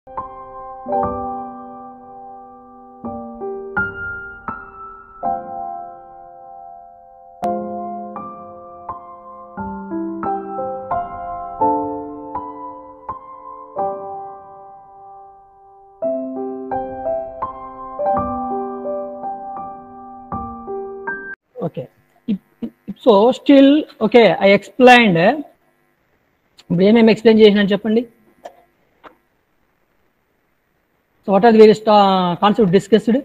Okay so still okay I explained ఇప్పుడు ఏమేమి explain చేసినా చెప్పండి so what are various concept discussed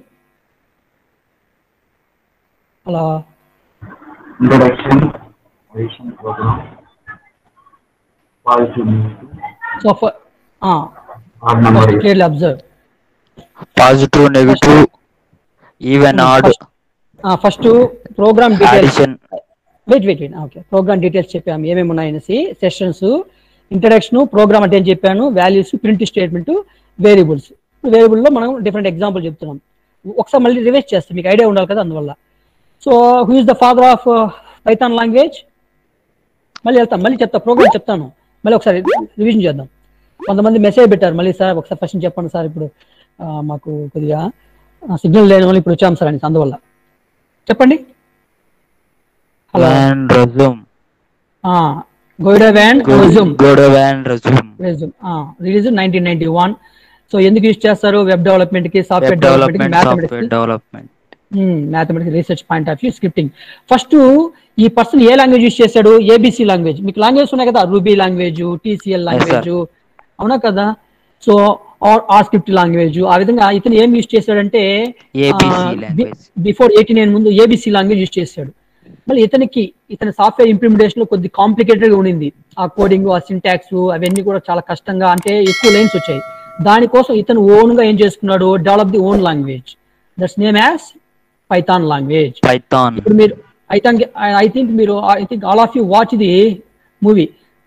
అలా introduction, addition program, positive so odd number is clearly observe positive negative even odd first program details addition wait wait wait okay program details చెప్పాము ఏమేమి ఉన్నాయనేసి sessions introduction program అంటే ఏం చెప్పాను values print statement variables వేరియబుల్లో మనం different example చెప్తున్నాం ఒకసారి మళ్ళీ రివైజ్ చేస్తాం మీకు ఐడియా ఉండాలి కదా అందువల్ల so who is the father of Python language మళ్ళీ వెళ్తాం మళ్ళీ చెప్తా ప్రోగ్రామ్ చెప్తాను మళ్ళీ ఒకసారి రివిజన్ చేద్దాం కొంతమంది మెసేజ్ పెట్టారు మళ్ళీ సార్ ఒకసారి ఫస్ట్ చెప్పండి సార్ ఇప్పుడు ఆ, మాకు కొద్దిగా సిగ్నల్ లేని వాళ్ళు ఇప్పుడు వచ్చాం సార్ అని అందువల్ల చెప్పండి hello and Rossum Guido van Rossum good and Rossum Rossum release nineteen ninety one so ఎందుకు యూజ్ చేస్తారు వెబ్ డెవలప్మెంట్ కి software web development development software development mathematics research point of view scripting first ఈ person ఏ language use చేశాడు ABC language మీకు language ఉన్నాయి కదా ruby language TCL language అవునా కదా సో ఆ స్క్రిప్ట్ లాంగ్వేజ్ ఆ విధంగా ఇతను ఏం యూజ్ చేశాడంటే ABC language. Before eighty nine ముందు ఏబిసి లాంగ్వేజ్ యూజ్ చేశాడు మళ్ళీ ఇతనికి ఇతని సాఫ్ట్వేర్ ఇంప్లిమెంటేషన్ లో కొద్ది కాంప్లికేటెడ్ గా ఉండింది ఆ కోడింగ్ ఆ సింటాక్స్ అవన్నీ కూడా చాలా కష్టంగా అంటే ఎక్కువ లైన్స్ వచ్చాయి దానికోసం ఇతను ఓన్ గా ఏం చేసుకున్నాడు develop the own language that's name as Python language Python ఇప్పుడు మీరు ఐ థింక్ ఐ థింక్ మీరు I think all of you watch the movie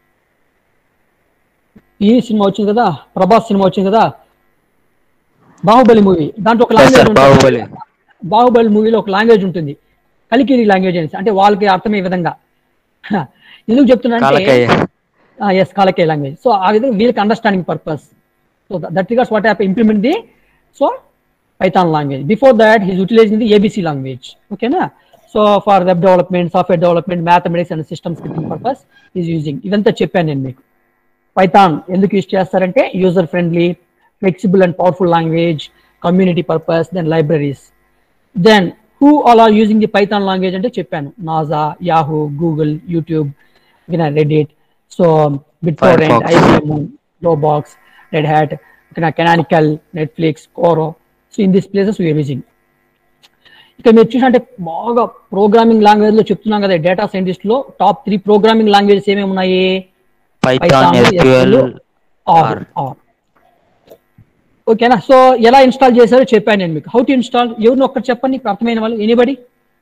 ఈ సినిమా వచ్చింది కదా ప్రభాస్ సినిమా వచ్చింది కదా బాహుబలి మూవీ దాంట్లో ఒక Yes, sir, language Baahubali. Baahubali మూవీలో ఒక లాంగ్వేజ్ ఉంటుంది కలికిరి లాంగ్వేజ్ అనేసి అంటే వాళ్ళకి అర్థమయ్యే విధంగా ఎందుకు చెప్తున్నా అంటే Kalakeya yes Kalakeya language so ఆ విధంగా వీళ్ళకి understanding purpose so that regards what happen implement the so Python language before that he's utilizing the ABC language ఓకేనా so for web development software development mathematics and system scripting purpose is using ఇదంతా చెప్పాను నేను మీకు Python ఎందుకు use చేస్తారంటే user friendly flexible and powerful language community purpose then libraries then who all are using the Python language అంటే చెప్పాను NASA Yahoo Google YouTube Reddit so bit Firefox. IBM Roblox Red Hat Canonical Netflix Quora so in this places we're using ఇక మీరు చూసినట్టే బాగా programming language లో చెప్తున్నాం కదా data scientist లో టాప్ త్రీ ప్రోగ్రామింగ్ లాంగ్వేజెస్ ఏమేమి ఉన్నాయి పైథాన్ ఎస్క్యూఎల్ ఆర్ ఆర్ ఓకేనా సో ఎలా ఇన్స్టాల్ చేశారో చెప్పాను నేను మీకు హౌ టు ఇన్స్టాల్ ఎవరిని ఒక్కటి చెప్పండి ఇప్పుడు అర్థమైన వాళ్ళు ఎనీబడి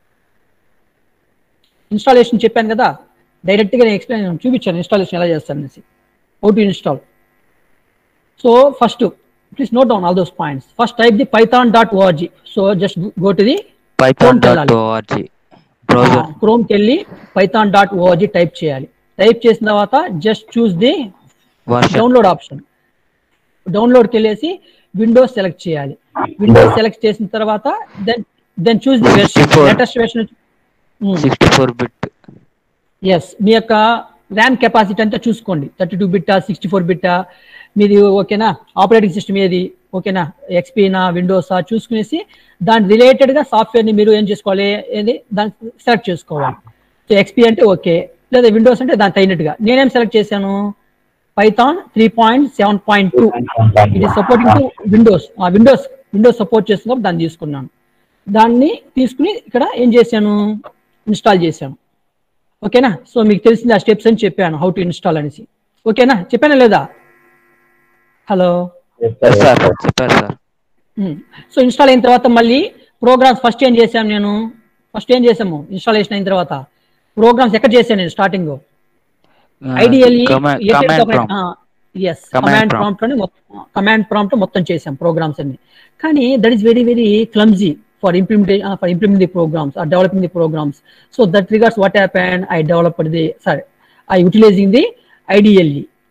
ఇన్స్టాలేషన్ చెప్పాను కదా డైరెక్ట్ గా నేను ఎక్స్ప్లెయిన్ చూపించాను ఇన్స్టాలేషన్ ఎలా చేస్తాను అనేసి how to install so first please note down all those points first type the Python dot org so just go to the Python dot వెళ్ళాలి. ఓఆర్జీ బ్రౌజర్ క్రోమ్కి వెళ్ళి పైథాన్ డాట్ ఓఆర్జీ టైప్ చేయాలి type చేసిన తర్వాత just choose the version download option డౌన్లోడ్కి వెళ్ళేసి Windows select చేయాలి Windows select చేసిన తర్వాత then then choose the version 64. Latest version sixty four bit ఎస్ మీ యొక్క ర్యామ్ కెపాసిటీ అంతా చూసుకోండి థర్టీ టూ బిట్టా సిక్స్టీ ఫోర్ బిట్టా మీది ఓకేనా ఆపరేటింగ్ సిస్టమ్ ఏది ఓకేనా ఎక్స్పీనా విండోసా చూసుకునేసి దాని రిలేటెడ్ గా సాఫ్ట్వేర్ ని మీరు ఏం చేసుకోవాలి ఏది దాన్ని సెలెక్ట్ చేసుకోవాలి సో ఎక్స్పీ అంటే ఓకే లేదా విండోస్ అంటే దాని తగినట్టుగా నేనేం సెలెక్ట్ చేశాను Python three point seven point two ఇది సపోర్టింగ్ టు విండోస్ ఆ విండోస్ విండోస్ సపోర్ట్ చేస్తున్నప్పుడు దాన్ని తీసుకున్నాను దాన్ని తీసుకుని ఇక్కడ ఏం చేశాను ఇన్స్టాల్ చేశాను ఓకేనా సో మీకు తెలిసింది ఆ స్టెప్స్ అని చెప్పాను హౌ టు ఇన్స్టాల్ అనేసి ఓకేనా చెప్పానా లేదా హలో సార్ చెప్పారు సార్ సో ఇన్స్టాల్ అయిన తర్వాత మళ్ళీ ప్రోగ్రామ్స్ ఫస్ట్ ఏం చేశాను నేను ఫస్ట్ ఏం చేసాము ఇన్స్టాలేషన్ అయిన తర్వాత ప్రోగ్రామ్స్ ఎక్కడ చేశాను నేను starting ideally command prompt yes Command command prompt. Prompt అని కమాండ్ ప్రాంప్ట్ మొత్తం చేసాం ప్రోగ్రామ్స్ అన్ని కానీ that is very very clumsy for implementation for implement the programs or developing the programs so that regards what happen I developed the sorry I utilizing the IDLE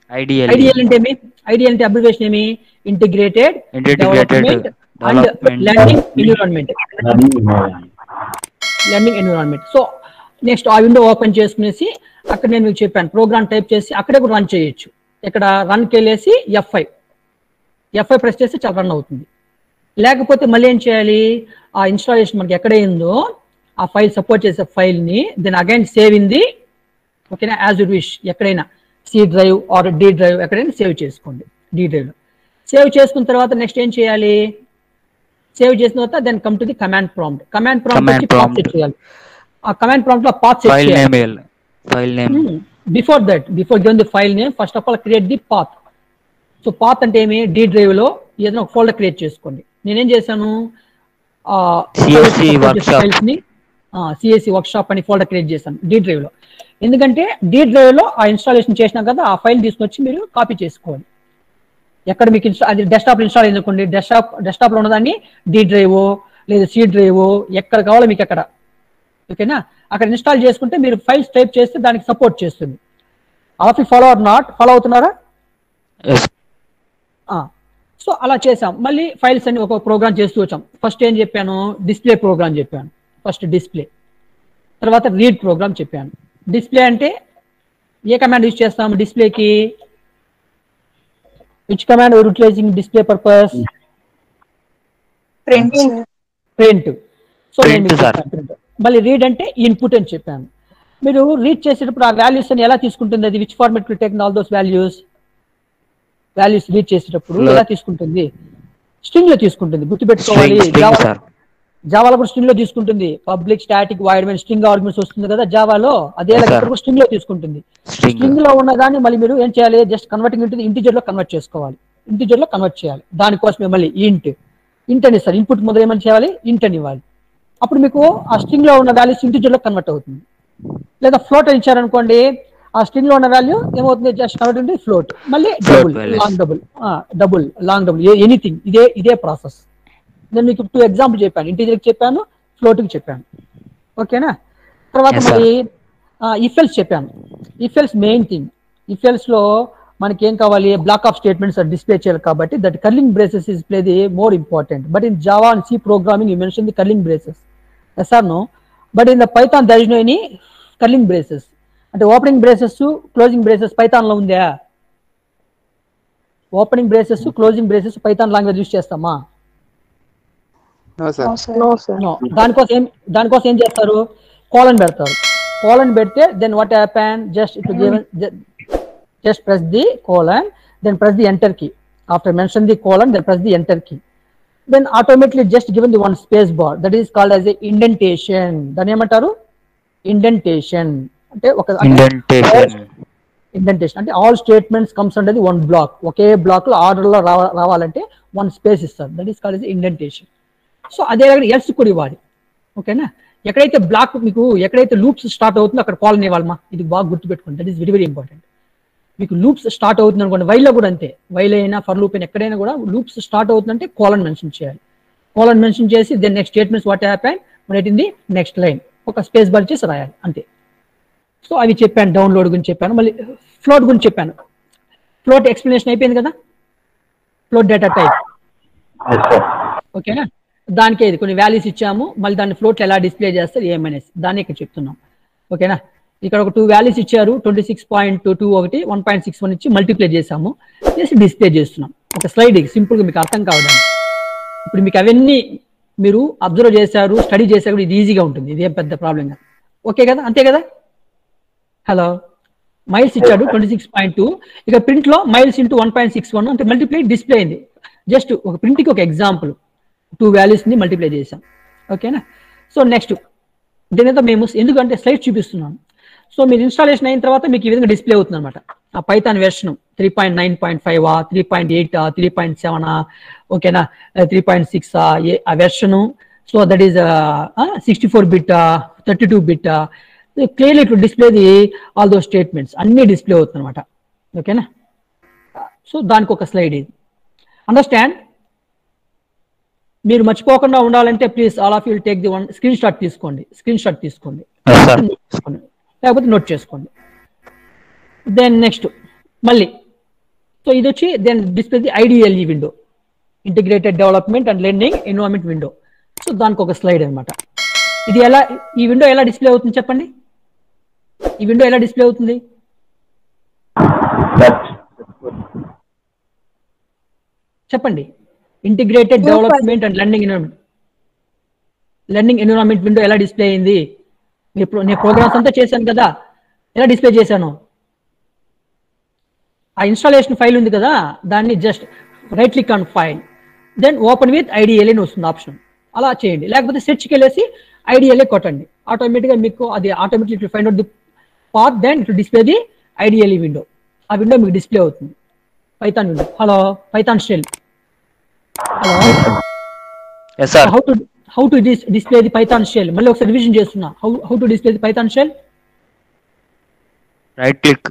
ideal ideal అంటే ఏమి ideal అంటే abbreviation ఏమి integrated Integrated and development. Learning environment learning environment so next ఆ window open చేసుకునేసి అక్కడ నేను మీకు చెప్పాను ప్రోగ్రామ్ టైప్ చేసి అక్కడే కూడా రన్ చేయొచ్చు ఇక్కడ రన్కి వెళ్ళేసి ఎఫ్ఐ ఎఫ్ఐ ప్రెస్ చేస్తే చాలా రన్ అవుతుంది లేకపోతే మళ్ళీ ఏం చేయాలి ఆ ఇన్స్టాలేషన్ మనకి ఎక్కడ అయిందో ఆ ఫైల్ సపోర్ట్ చేసే ఫైల్ని then again save in the ఓకేనా యాజ్ యూ విష్ ఎక్కడైనా C drive or D drive ఎక్కడైనా సేవ్ చేసుకోండి డి డ్రైవ్లో సేవ్ చేసుకున్న తర్వాత నెక్స్ట్ ఏం చేయాలి సేవ్ చేసిన తర్వాత then come to the command prompt command prompt Command వచ్చి పాత్ prompt. సెట్ చేయాలి ఆ కమాండ్ ప్రాంప్ట్ లో పాత్ సెట్ ఫైల్ చేయాలి name file name before that before given the file name first of all create the path so path అంటే ఏమి D drive లో ఏదైనా ఒక ఫోల్డర్ క్రియేట్ చేసుకోండి నేనేం చేశాను CSC workshop. ఫైల్స్ ని సిఎస్సి వర్క్ షాప్ అని ఫోల్డర్ క్రియేట్ చేశాను డి డ్రైవ్ లో ఎందుకంటే డి డ్రైవ్ లో ఆ ఇన్స్టాలేషన్ చేసినాం కదా ఆ ఫైల్ తీసుకొచ్చి మీరు కాపీ చేసుకోవాలి ఎక్కడ మీకు ఇన్స్టా అది డెస్క్టాప్ ఇన్స్టాల్ అయిందనుకోండి డెస్క్టాప్ డెస్క్టాప్ లో ఉన్నదాన్ని డి డ్రైవ్ లేదా సి డ్రైవ్ ఎక్కడ కావాలో మీకు అక్కడ ఓకేనా అక్కడ ఇన్స్టాల్ చేసుకుంటే మీరు ఫైల్స్ టైప్ చేస్తే దానికి సపోర్ట్ చేస్తుంది ఆఫ్ ఫాలో ఆర్ నాట్ ఫాలో అవుతున్నారా సో అలా చేసాం మళ్ళీ ఫైల్స్ అని ఒక ప్రోగ్రామ్ చేస్తూ వచ్చాం ఫస్ట్ ఏం చెప్పాను డిస్ప్లే ప్రోగ్రామ్ చెప్పాను ఫస్ట్ డిస్ప్లే తర్వాత రీడ్ ప్రోగ్రామ్ చెప్పాను డిస్ప్లే అంటే ఏ కమాండ్ యూజ్ చేస్తాము డిస్ప్లేకి which command utilizing display purpose print print so నేను Print, మీకు sir. చెప్పాను print. మళ్ళీ రీడ్ అంటే ఇన్పుట్ అని చెప్పాను మీరు రీడ్ చేసేటప్పుడు ఆ వాల్యూస్ అని ఎలా తీసుకుంటుంది అది which format take all those values values read చేసేటప్పుడు Float. ఎలా తీసుకుంటుంది స్ట్రింగ్ లో తీసుకుంటుంది గుర్తుపెట్టుకోవాలి స్ట్రింగ్ స్ట్రింగ్ జావా సార్ జావాలో కూడా స్ట్రింగ్ లో తీసుకుంటుంది public static void string arguments వస్తుంది కదా జావాలో అదే Yes, sir. స్ట్రింగ్ లో తీసుకుంటుంది స్ట్రింగ్ స్ట్రింగ్ లో ఉన్న దాన్ని మళ్ళీ మీరు ఏం చేయాలి జస్ట్ కన్వర్టింగ్ ఇంటి ఇంటిజర్ లో కన్వర్ట్ చేసుకోవాలి ఇంటిజర్ లో కన్వర్ట్ చేయాలి దానికోసమే మళ్ళీ ఇంట్ ఇంట్ అని ఇస్తారు ఇన్పుట్ ముందు ఏమని చేయాలి ఇంట్ అని ఇవ్వాలి అప్పుడు మీకు ఆ స్ట్రింగ్ లో ఉన్న వాల్యూస్ ఇంటిజర్ లో కన్వర్ట్ అవుతుంది లేదా ఫ్లోట్ అని ఇచ్చారనుకోండి ఆ స్ట్రింగ్ లో ఉన్న వాల్యూ ఏమవుతుంది జస్ట్ కన్వర్ట్ ఉంటుంది ఫ్లోట్ మళ్ళీ Float double values. Long double double long double anything ఇదే ఇదే ప్రాసెస్ నేను మీకు టూ ఎగ్జాంపుల్ చెప్పాను ఇంటిజర్ చెప్పాను ఫ్లోట్ కి చెప్పాను ఓకేనా తర్వాత Yes, sir. మరి ఇఫెల్స్ చెప్పాను ఇఫెల్స్ మెయిన్ థింగ్ ఇఫెల్స్ లో మనకి ఏం కావాలి బ్లాక్ ఆఫ్ స్టేట్మెంట్స్ డిస్ప్లే చేయాలి కాబట్టి that curling braces is play the more important but in Java and C programming you mention the curling braces yes or no but in the Python there is no any curling braces అంటే opening braces closing braces Python లో ఉందా opening braces closing braces Python language use చేస్తామా no sir no sir No. దానికోసం ఏం దానికోసం ఏం చేస్తారు colon పెడతారు కోలన్ పెడితే then what happen just it given just press the colon then press the enter key after mention the colon then press the enter key then automatically just given the one space bar that is called as a indentation దాన్ని ఏమంటారు indentation అంటే ఒక indentation indentation అంటే all statements comes under one block ఒకే block లో order లో రావ- రావాలంటే వన్ స్పేస్ ఇస్తారు that is called indentation so అదే రకంగా ఎల్స్ కూడా ఇవ్వాలి ఓకేనా ఎక్కడైతే బ్లాక్ మీకు ఎక్కడైతే లూప్స్ స్టార్ట్ అవుతుందో అక్కడ కాలన్ ఇవ్వాలమ్మా ఇది బాగా గుర్తుపెట్టుకోండి that is very very important మీకు లూప్స్ స్టార్ట్ అవుతుంది అనుకోండి వైలో కూడా అంతే వైల్ అయినా ఫర్ లూప్ అయినా ఎక్కడైనా కూడా లూప్స్ స్టార్ట్ అవుతుందంటే కాలన్ మెన్షన్ చేయాలి కాలన్ మెన్షన్ చేసి then next statements what happen right in the next line ఒక స్పేస్ బార్ చేసి రాయాలి అంతే సో అవి చెప్పాను డౌన్లోడ్ గురించి చెప్పాను మళ్ళీ ఫ్లోట్ గురించి చెప్పాను ఫ్లోట్ ఎక్స్ప్లెనేషన్ అయిపోయింది కదా ఫ్లోట్ డేటా టైప్ ఓకేనా దానికే ఇది కొన్ని వాల్యూస్ ఇచ్చాము మళ్ళీ దాన్ని ఫ్లోట్ ఎలా డిస్ప్లే చేస్తారు ఏమనేసి దాన్ని ఇక్కడ చెప్తున్నాం ఓకేనా ఇక్కడ ఒక టూ వాల్యూస్ ఇచ్చారు ట్వంటీ సిక్స్ పాయింట్ టూ ఒకటి వన్ పాయింట్ సిక్స్ వన్ ఇచ్చి మల్టిప్లై చేసాము చేసి డిస్ప్లే చేస్తున్నాం ఒక స్లైడ్ సింపుల్గా మీకు అర్థం కావడానికి ఇప్పుడు మీకు అవన్నీ మీరు అబ్జర్వ్ చేశారు స్టడీ చేశారు కూడా ఇది ఈజీగా ఉంటుంది ఇదేం పెద్ద ప్రాబ్లం కాదు ఓకే కదా అంతే కదా హలో మైల్స్ ఇచ్చాడు ట్వంటీ సిక్స్ పాయింట్ టూ ఇక ప్రింట్ లో miles into one point six one అంటే మల్టిప్లై డిస్ప్లే అయింది జస్ట్ ఒక ప్రింట్ కి ఒక ఎగ్జాంపుల్ టూ వాల్యూస్ ని మల్టిప్లై చేసాం ఓకేనా సో నెక్స్ట్ దీనితో మేము ఎందుకంటే స్లైడ్ చూపిస్తున్నాం సో మీరు ఇన్స్టాలేషన్ అయిన తర్వాత మీకు ఈ విధంగా డిస్ప్లే అవుతుంది అనమాట ఆ Python version three point nine point five three point eight three point seven ఓకేనా త్రీ పాయింట్ సిక్స్ ఆ version so that is sixty four bit thirty two bit clearly to display the all those statements అన్ని display అవుతుంది అనమాట ఓకేనా so దానికి ఒక slide ఇది understand మీరు మర్చిపోకుండా ఉండాలంటే please all of you'll take the one screenshot తీసుకోండి స్క్రీన్ షాట్ తీసుకోండి Yes, sir. తీసుకోండి లేకపోతే నోట్ చేసుకోండి దెన్ నెక్స్ట్ మళ్ళీ సో ఇది వచ్చి then display the IDLE window integrated development and learning environment window so దానికి ఒక స్లైడ్ అన్నమాట ఇది ఎలా ఈ విండో ఎలా డిస్ప్లే అవుతుంది చెప్పండి ఈ విండో ఎలా డిస్ప్లే అవుతుంది చెప్పండి integrated Super. Development and learning environment learning environment window ఎలా డిస్ప్లే అయింది మీరు pro- నేను ప్రోగ్రామ్స్ అంతా చేశాను కదా ఎలా డిస్ప్లే చేశాను ఆ ఇన్స్టాలేషన్ ఫైల్ ఉంది కదా దాన్ని just right click on file then open with IDLE అని వస్తుంది ఆప్షన్ అలా చేయండి లేకపోతే సెర్చ్కి వెళ్ళేసి ఐడిఎల్ఏ కొట్టండి ఆటోమేటిక్గా మీకు అది automatic find out the path then it display the IDLE window ఆ విండో మీకు డిస్ప్లే అవుతుంది Python window hello Python shell hello yes sir how to how to display the Python shell మళ్ళీ ఒకసారి రివిజన్ చేస్తున్నా how how to display the Python shell right click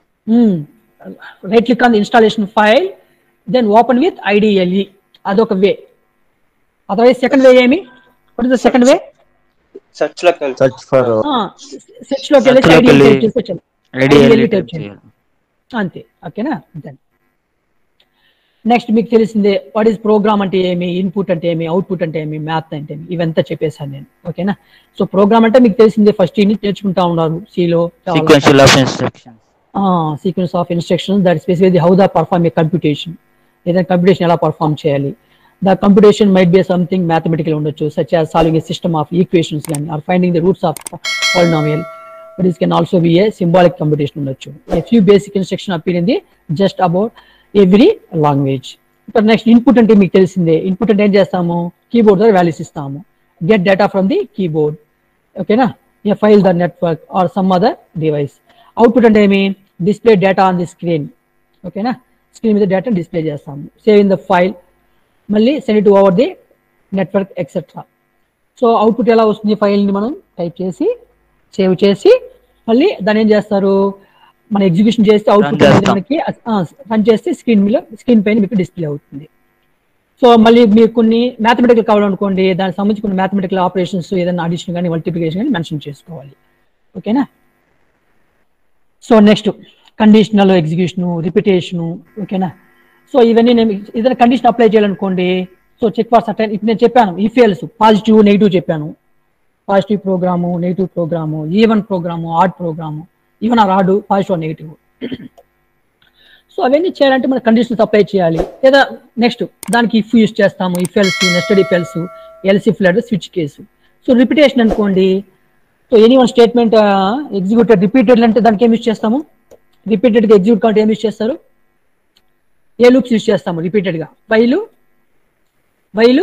right click on the installation file then open with IDLE అదొక way otherwise second way ఏమి what is the second way search లోకి వెళ్తే search for search లోకి వెళ్ళి Search లోకి IDLE వెళ్ళి type చేసుకొచ్చాను IDLE IDLE type చేయండి. అంతే ఓకేనా దెన్ నెక్స్ట్ మీకు తెలిసిందే వాట్ ఈస్ ప్రోగ్రామ్ అంటే ఏమి ఇన్పుట్ అంటే ఏమి అవుట్పుట్ అంటే ఏమి మ్యాథ్ అంటే ఏమి ఇవంతా చెప్పేశాను నేను ఓకేనా సో ప్రోగ్రామ్ అంటే మీకు తెలిసిందే ఫస్ట్ యూనిట్ నేర్చుకుంటా ఉన్నారు సిలో sequential of instructions sequence of instructions that specific how the perform a computation ఏదైనా కంప్యూటేషన్ ఎలా పర్ఫార్మ్ చేయాలి the computation might be something mathematical ఉండొచ్చు such as solving a system of equations కానీ or finding the roots of polynomial but is can also be a symbolic computation ఉండొచ్చు a few basic instruction appear in the just about every language ఇప్పుడు next input అంటే మీకు తెలిసిందే input అంటే ఏం చేస్తాము keyboard ద్వారా వాల్యూస్ ఇస్తాము get data from the keyboard ఓకేనా a file the network or some other device output అంటే ఏమి display data on the screen ఓకేనా స్క్రీన్ మీద డేటా డిస్ప్లే చేస్తాము సేవ్ ఇన్ ద ఫైల్ మళ్ళీ send to over the network etcetera so output ఎలా వస్తుంది ఫైల్ని మనం టైప్ చేసి సేవ్ చేసి మళ్ళీ దాన్ని ఏం చేస్తారు మనం ఎగ్జిక్యూషన్ చేస్తే అవుట్పుట్ అనేది చేస్తాం. మనకి రన్ చేస్తే స్క్రీన్ మీద స్క్రీన్ పైన మీకు డిస్ప్లే అవుతుంది సో మళ్ళీ మీకు కొన్ని మ్యాథమెటికల్ కావాలనుకోండి దానికి సంబంధించి కొన్ని మ్యాథమెటికల్ ఆపరేషన్స్ ఏదైనా అడిషన్ కానీ మల్టిప్లికేషన్ కానీ మెన్షన్ చేసుకోవాలి ఓకేనా so next conditional execution repetition ఓకేనా సో ఇవన్నీ నేను ఏదైనా కండిషన్ అప్లై చేయాలనుకోండి సో చెక్ ఫర్ సర్టన్ ఇప్పుడు నేను చెప్పాను ఈఫీఎల్స్ పాజిటివ్ నెగిటివ్ చెప్పాను positive program negative program even program odd program even or odd positive negative so అవన్నీ చేయాలంటే మన కండిషన్స్ అప్లై చేయాలి లేదా నెక్స్ట్ దానికి ఇఫ్ యూస్ చేస్తాము if else nested if else else if ladder switch case so repetition అనుకోండి so any one statement executed repeated అంటే దానికి ఏం యూస్ చేస్తాము రిపీటెడ్గా ఎగ్జిక్యూట్ కావాలంటే ఏం యూస్ చేస్తారు ఏ లూప్స్ యూస్ చేస్తాము రిపీటెడ్గా while while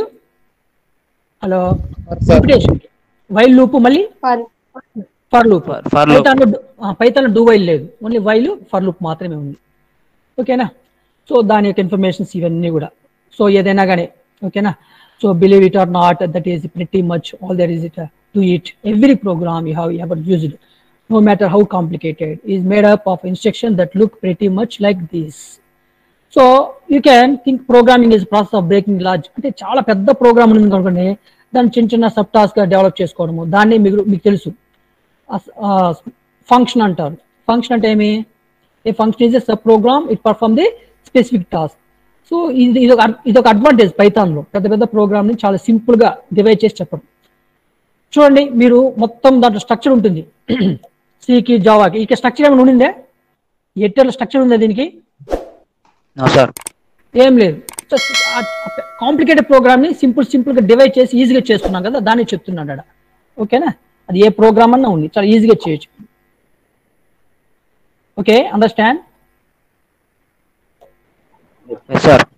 hello repetition while loop మళ్ళీ for loop For- for loop. Python Python do while లేదు ఓన్లీ వైల్ ఫర్ లూప్ మాత్రమే ఉంది ఓకేనా సో దాని యొక్క ఇన్ఫర్మేషన్స్ ఇవన్నీ కూడా సో ఏదైనా కానీ ఓకేనా so believe it or not that is pretty much all there is it to it every program you have ever used no matter how complicated is made up of instruction that look pretty much like this so you can think programming is process of breaking large అంటే చాలా పెద్ద programme ఉంది అనుకోండి దాన్ని చిన్న చిన్న sub task గా develop చేసుకోవడము దాన్ని మీకు మీకు తెలుసు ఫంక్షన్ అంటారు ఫంక్షన్ అంటే ఏమి a function is sub program it perform the specific task so ఇది ఇది ఒక ఇది ఒక అడ్వాంటేజ్ పైథాన్లో పెద్ద పెద్ద ప్రోగ్రామ్ ని చాలా సింపుల్ గా డివైడ్ చేసి చెప్పడం చూడండి మీరు మొత్తం దాంట్లో స్ట్రక్చర్ ఉంటుంది సికి జావాకి ఇక స్ట్రక్చర్ ఏమైనా ఉండిందే ఎట్టర్లో స్ట్రక్చర్ ఉందా దీనికి నో సార్ ఏం లేదు కాంప్లికేటెడ్ ప్రోగ్రామ్ ని సింపుల్ సింపుల్ గా డివైడ్ చేసి ఈజీగా చేస్తున్నాం కదా దాన్ని చెప్తున్నాడు ఆడ ఓకేనా అది ఏ ప్రోగ్రామ్ అన్నా ఉంది చాలా ఈజీగా చేయొచ్చు ఓకే అండర్స్టాండ్ ఎస్ సార్